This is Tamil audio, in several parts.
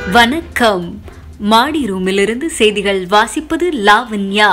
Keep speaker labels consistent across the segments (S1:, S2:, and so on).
S1: வணக்கம் மாடி ரூமிலிருந்து செய்திகள் வாசிப்பது லாவண்யா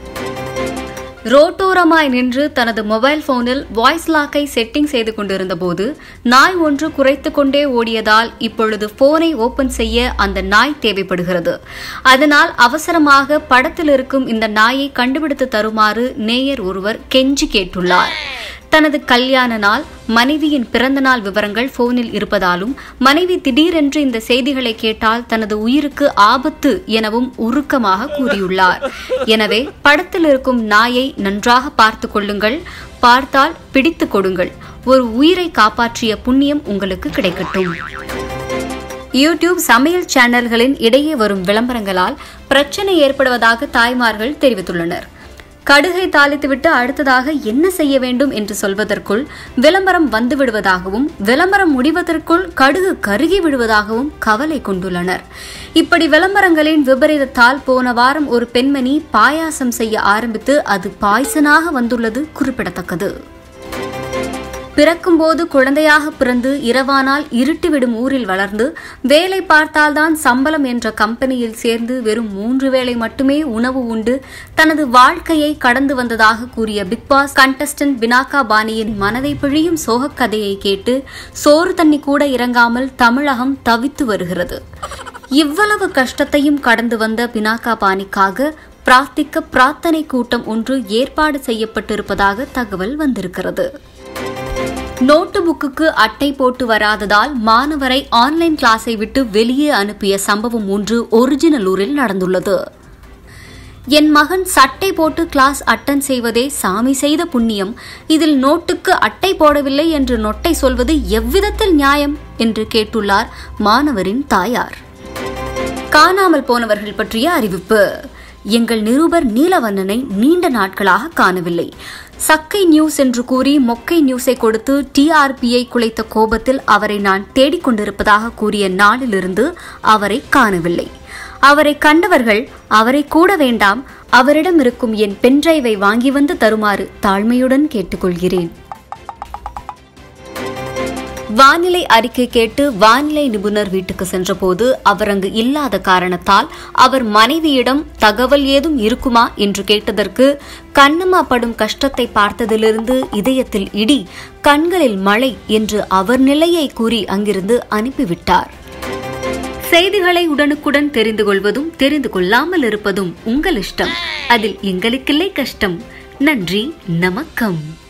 S1: ரோட்டோரமாய் நின்று தனது மொபைல் போனில் வாய்ஸ் லாக்கை செட்டிங் செய்து கொண்டிருந்த போது நாய் ஒன்று குறைத்து கொண்டே ஓடியதால் இப்பொழுது போனை ஓபன் செய்ய அந்த நாய் தேவைப்படுகிறது அதனால் அவசரமாக படத்தில் இருக்கும் இந்த நாயை கண்டுபிடித்து தருமாறு நேயர் ஒருவர் கெஞ்சி கேட்டுள்ளார் தனது கல்யாண நாள் மனைவியின் பிறந்த நாள் விவரங்கள் போனில் இருப்பதாலும் மனைவி திடீரென்று இந்த செய்திகளை கேட்டால் தனது உயிருக்கு ஆபத்து எனவும் உருக்கமாக கூறியுள்ளார் எனவே படத்தில் இருக்கும் நாயை நன்றாக பார்த்து கொள்ளுங்கள் பார்த்தால் பிடித்து கொடுங்கள் ஒரு உயிரை காப்பாற்றிய புண்ணியம் உங்களுக்கு கிடைக்கட்டும் யூடியூப் சமையல் சேனல்களின் இடையே வரும் விளம்பரங்களால் பிரச்சனை ஏற்படுவதாக தாய்மார்கள் தெரிவித்துள்ளனர் கடுகை தாளித்துவிட்டு அடுத்ததாக என்ன செய்ய வேண்டும் என்று சொல்வதற்குள் விளம்பரம் வந்து விடுவதாகவும் விளம்பரம் முடிவதற்குள் கடுகு கருகி விடுவதாகவும் கவலை கொண்டுள்ளனர் இப்படி விளம்பரங்களின் விபரீதத்தால் போன வாரம் ஒரு பெண்மணி பாயாசம் செய்ய ஆரம்பித்து அது பாய்சனாக வந்துள்ளது குறிப்பிடத்தக்கது பிறக்கும்போது குழந்தையாக பிறந்து இரவானால் இருட்டிவிடும் ஊரில் வளர்ந்து வேலை பார்த்தால்தான் சம்பளம் என்ற கம்பெனியில் சேர்ந்து வெறும் மூன்று வேளை மட்டுமே உணவு உண்டு தனது வாழ்க்கையை கடந்து வந்ததாக கூறிய பிக் பாஸ் கண்டஸ்டன்ட் பினாகா பாணியின் மனதை பிழியும் சோகக் கதையை கேட்டு சோறு தண்ணி கூட இறங்காமல் தமிழகம் தவித்து வருகிறது இவ்வளவு கஷ்டத்தையும் கடந்து வந்த பினாகா பாணிக்காக பிரார்த்திக்க பிரார்த்தனை கூட்டம் ஒன்று ஏற்பாடு செய்யப்பட்டிருப்பதாக தகவல் வந்திருக்கிறது நோட்டு புக்குக்கு அட்டை போட்டு வராததால் மாணவரை ஆன்லைன் கிளாஸை விட்டு வெளியே அனுப்பிய சம்பவம் ஒன்று ஒரிஜினலூரில் நடந்துள்ளது என் மகன் சட்டை போட்டு கிளாஸ் அட்டன் செய்வதே சாமி செய்த புண்ணியம் இதில் நோட்டுக்கு அட்டை போடவில்லை என்று நொட்டை சொல்வது எவ்விதத்தில் நியாயம் என்று கேட்டுள்ளார் மாணவரின் தாயார் காணாமல் போனவர்கள் பற்றிய அறிவிப்பு எங்கள் நிருபர் நீலவண்ணனை நீண்ட நாட்களாக காணவில்லை சக்கை நியூஸ் என்று கூறி மொக்கை நியூஸை கொடுத்து டிஆர்பியை குலைத்த கோபத்தில் அவரை நான் தேடிக்கொண்டிருப்பதாக கூறிய நாளிலிருந்து அவரை காணவில்லை அவரை கண்டவர்கள் அவரை கூட வேண்டாம் அவரிடம் இருக்கும் என் பென்டிரைவை வாங்கி வந்து தருமாறு தாழ்மையுடன் கேட்டுக்கொள்கிறேன் வானிலை அறிக்கை கேட்டு வானிலை நிபுணர் வீட்டுக்கு சென்றபோது அவர் அங்கு இல்லாத காரணத்தால் அவர் மனைவியிடம் தகவல் ஏதும் இருக்குமா என்று கேட்டதற்கு கண்ணம்மா படும் கஷ்டத்தை பார்த்ததிலிருந்து இதயத்தில் இடி கண்களில் மழை என்று அவர் நிலையை கூறி அங்கிருந்து அனுப்பிவிட்டார் செய்திகளை உடனுக்குடன் தெரிந்து கொள்வதும் தெரிந்து கொள்ளாமல் இருப்பதும் உங்கள் இஷ்டம் அதில் எங்களுக்கில்லை கஷ்டம் நன்றி நமக்கம்